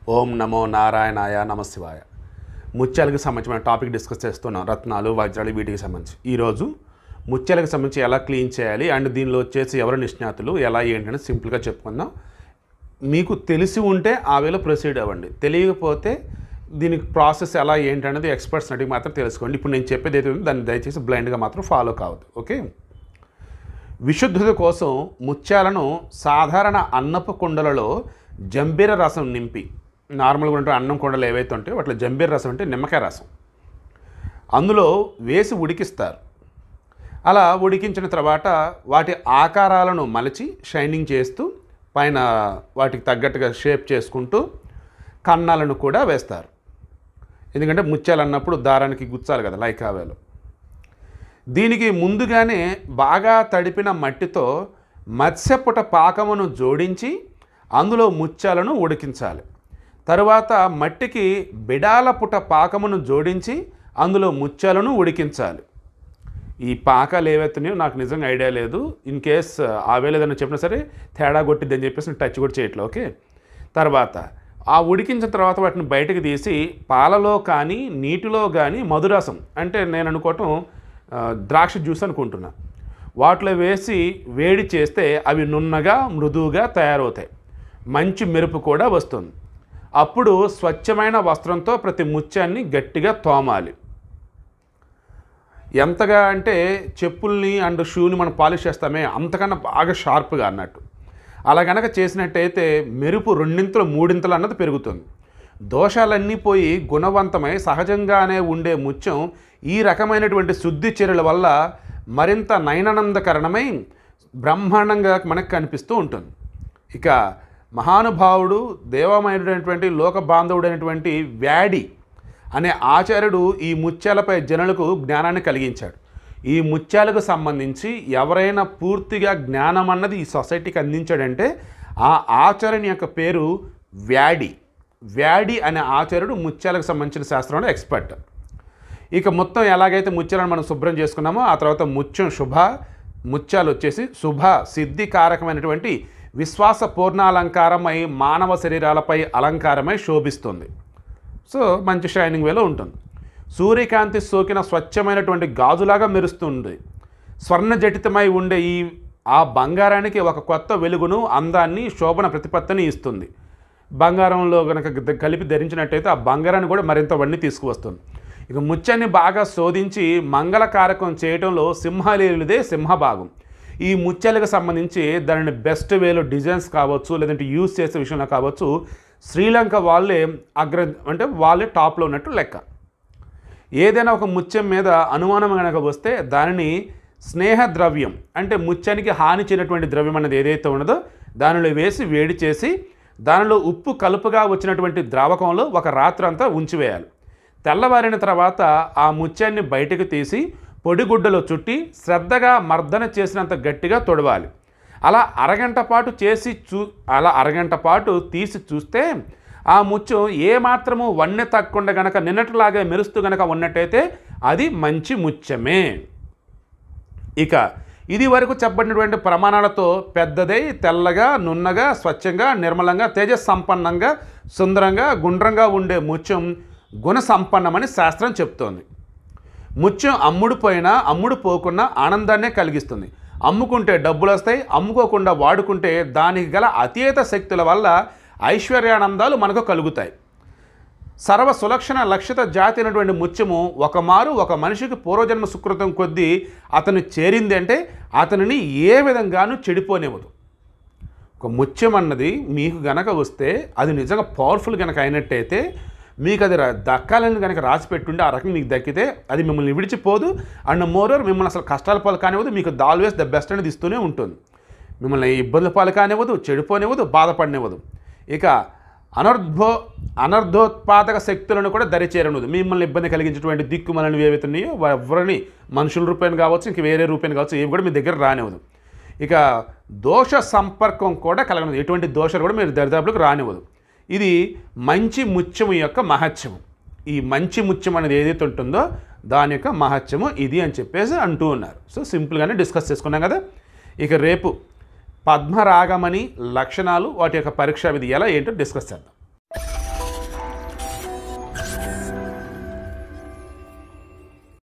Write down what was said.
ఓం నమో నారాయణాయ నమశివాయ ముత్యాలకు సంబంధించిన టాపిక్ డిస్కస్ చేస్తున్నాం రత్నాలు వజ్రాలు వీటికి సంబంధించి ఈరోజు ముత్యాలకు సంబంధించి ఎలా క్లీన్ చేయాలి అండ్ దీనిలో వచ్చేసి ఎవరు నిష్ణాతులు ఎలా ఏంటని సింపుల్గా చెప్పుకుందాం మీకు తెలిసి ఉంటే ఆ వేలో ప్రొసీడ్ అవ్వండి తెలియకపోతే దీనికి ప్రాసెస్ ఎలా ఏంటనేది ఎక్స్పర్ట్స్ అడిగి మాత్రం తెలుసుకోండి ఇప్పుడు నేను చెప్పేది ఏదైతే ఉందో దాన్ని దయచేసి బ్లైండ్గా మాత్రం ఫాలో కావద్దు ఓకే విశుద్ధత కోసం ముత్యాలను సాధారణ అన్నపు కుండలలో జంబీర రసం నింపి నార్మల్గా ఉంటే అన్నం కుండలు ఏవైతే ఉంటాయో వాటిలో జంబీర రసం అంటే నిమ్మకాయ రసం అందులో వేసి ఉడికిస్తారు అలా ఉడికించిన తర్వాత వాటి ఆకారాలను మలిచి షైనింగ్ చేస్తూ పైన వాటికి తగ్గట్టుగా షేప్ చేసుకుంటూ కన్నాలను కూడా వేస్తారు ఎందుకంటే ముత్యాలు అన్నప్పుడు దారానికి గుచ్చాలి కదా లైకావేలో దీనికి ముందుగానే బాగా తడిపిన మట్టితో మత్స్యపుట పాకమును జోడించి అందులో ముత్యాలను ఉడికించాలి తరువాత మట్టికి బిడాల పుట పాకమును జోడించి అందులో ముత్యాలను ఉడికించాలి ఈ పాకాలు ఏవైతున్నాయో నాకు నిజంగా ఐడియా లేదు ఇన్ కేస్ ఆవేలేదని చెప్పినా సరే తేడా కొట్టిద్ది అని చెప్పేసి నేను టచ్ కూడా చేయట్లేదు ఓకే తర్వాత ఆ ఉడికించిన తర్వాత వాటిని బయటకు తీసి పాలలో కానీ నీటిలో కానీ మధురసం అంటే నేను అనుకోవటం ఆ, ద్రాక్ష జ్యూస్ అనుకుంటున్నా వాటిలో వేసి వేడి చేస్తే అవి నున్నగా మృదువుగా తయారవుతాయి మంచి మెరుపు కూడా వస్తుంది అప్పుడు స్వచ్ఛమైన వస్త్రంతో ప్రతి ముత్యాన్ని గట్టిగా తోమాలి ఎంతగా అంటే చెప్పుల్ని అండ్ షూని మనం పాలిష్ చేస్తామే అంతకన్నా బాగా షార్ప్గా అన్నట్టు అలా గనక చేసినట్టయితే మెరుపు రెండింతలు మూడింతలు అన్నది పెరుగుతుంది దోషాలన్నీ పోయి గుణవంతమై సహజంగానే ఉండే ముత్యం ఈ రకమైనటువంటి శుద్ధి చర్యల వల్ల మరింత నయనానందకరణమై బ్రహ్మాండంగా మనకు కనిపిస్తూ ఉంటుంది ఇక మహానుభావుడు దేవమయుడైనటువంటి లోక బాంధవుడైనటువంటి వ్యాడి అనే ఆచార్యుడు ఈ ముత్యాలపై జనులకు జ్ఞానాన్ని కలిగించాడు ఈ ముత్యాలకు సంబంధించి ఎవరైనా పూర్తిగా జ్ఞానం అన్నది ఈ సొసైటీకి అందించాడంటే ఆ ఆచార్యుని యొక్క పేరు వ్యాడి వ్యాడి అనే ఆచార్యుడు ముత్యాలకు సంబంధించిన శాస్త్రంలో ఎక్స్పర్ట్ ఇక మొత్తం ఎలాగైతే ముత్యాలను మనం శుభ్రం చేసుకున్నామో ఆ తర్వాత ముత్యం శుభ ముత్యాలు వచ్చేసి శుభ సిద్ధికారకమైనటువంటి విశ్వాస పూర్ణాలంకారమై మానవ శరీరాలపై అలంకారమై శోభిస్తుంది సో మంచి షైనింగ్ వేలో ఉంటుంది సూర్యకాంతి సోకిన స్వచ్ఛమైనటువంటి గాజులాగా మెరుస్తుంది స్వర్ణజటితమై ఉండే ఈ ఆ బంగారానికి ఒక కొత్త వెలుగును అందాన్ని శోభన ప్రతిపత్తిని ఇస్తుంది బంగారంలో కనుక గ- కలిపి ధరించినట్టయితే ఆ బంగారాన్ని కూడా మరింత వన్ని తీసుకువస్తుంది ఇక ముత్యాన్ని బాగా శోధించి మంగళకారకం చేయడంలో సింహాలీలదే సింహభాగం ఈ ముత్యాలకు సంబంధించి దానిని బెస్ట్ వేలో డిజైన్స్ కావచ్చు లేదంటే యూజ్ చేసే విషయంలో కావచ్చు శ్రీలంక వాళ్ళే అగ్ర అంటే వాళ్ళే టాప్లో ఉన్నట్టు లెక్క ఏదైనా ఒక ముత్యం మీద అనుమానం కనుక వస్తే దానిని స్నేహ ద్రవ్యం అంటే ముత్యానికి హాని చేయనటువంటి ద్రవ్యం అనేది ఏదైతే ఉన్నదో దానిలో వేసి వేడి చేసి దానిలో ఉప్పు కలుపుగా వచ్చినటువంటి ద్రావకంలో ఒక రాత్రంతా ఉంచివేయాలి తెల్లవారిన తర్వాత ఆ ముత్యాన్ని బయటకు తీసి పొడిగుడ్డలో చుట్టి శ్రద్ధగా మర్దన చేసినంత గట్టిగా తొడవాలి అలా అరగంట పాటు చేసి చూ అలా అరగంట పాటు తీసి చూస్తే ఆ ముత్యం ఏ మాత్రము వన్నె తక్కకుండా గనక నిన్నట్లాగే మెరుస్తూ గనక ఉన్నట్టయితే అది మంచి ముత్యమే ఇక ఇది వరకు చెప్పబడినటువంటి ప్రమాణాలతో పెద్దదై తెల్లగా నున్నగా స్వచ్ఛంగా నిర్మలంగా తేజస్ సంపన్నంగా సుందరంగా గుండ్రంగా ఉండే ముత్యం గుణ సంపన్నమని శాస్త్రం చెప్తోంది ముత్యం అమ్ముడు పోయినా అమ్ముడు పోకున్నా ఆనందాన్నే కలిగిస్తుంది అమ్ముకుంటే డబ్బులు వస్తాయి అమ్ముకోకుండా వాడుకుంటే దానికి గల అతీత శక్తుల వల్ల ఐశ్వర్యానందాలు మనకు కలుగుతాయి సర్వ సులక్షణ లక్షిత జాతి అయినటువంటి ముత్యము ఒక మారు ఒక మనిషికి పూర్వజన్మ సుకృతం కొద్దీ అతను చేరింది అంటే అతనిని ఏ విధంగానూ చెడిపోనివ్వదు ఒక ముత్యం అన్నది మీకు గనక వస్తే అది నిజంగా పవర్ఫుల్ గనక అయినట్టయితే మీకు అది రా- దక్కాలని కనుక రాసి పెట్టుంటే ఆ రకం మీకు దక్కితే అది మిమ్మల్ని విడిచిపోదు అండ్ మోరోవర్ మిమ్మల్ని అసలు కష్టాల పాలు కానివ్వదు మీకు ఆల్వేస్ ద బెస్ట్ అనేది ఇస్తూనే ఉంటుంది మిమ్మల్ని ఇబ్బందుల పాలు కానివ్వదు చెడిపోనివ్వదు బాధపడనివ్వదు ఇక అనర్ధో అనర్ధోత్పాదక శక్తులను కూడా దరిచేరనుదు మిమ్మల్ని ఇబ్బంది కలిగించేటువంటి దిక్కుమలని ఏవైతున్నాయో ఎవరిని మనుషుల రూపాయలు కావచ్చు ఇంక వేరే రూపాయలు కావచ్చు ఏవి కూడా మీ దగ్గర రానివ్వదు ఇక దోష సంపర్కం కూడా కలగనదు ఎటువంటి దోషాలు కూడా మీరు దరిదాపులకు రానివ్వదు ఇది మంచి ముత్యము యొక్క మహత్యము ఈ మంచి ముత్యం అనేది ఏదైతే ఉంటుందో దాని యొక్క మహత్యము ఇది అని చెప్పేసి అంటూ ఉన్నారు సో సింపుల్గానే డిస్కస్ చేసుకున్నాం కదా ఇక రేపు పద్మరాగమని లక్షణాలు వాటి యొక్క పరీక్షా విధి ఎలా ఏంటో డిస్కస్ చేద్దాం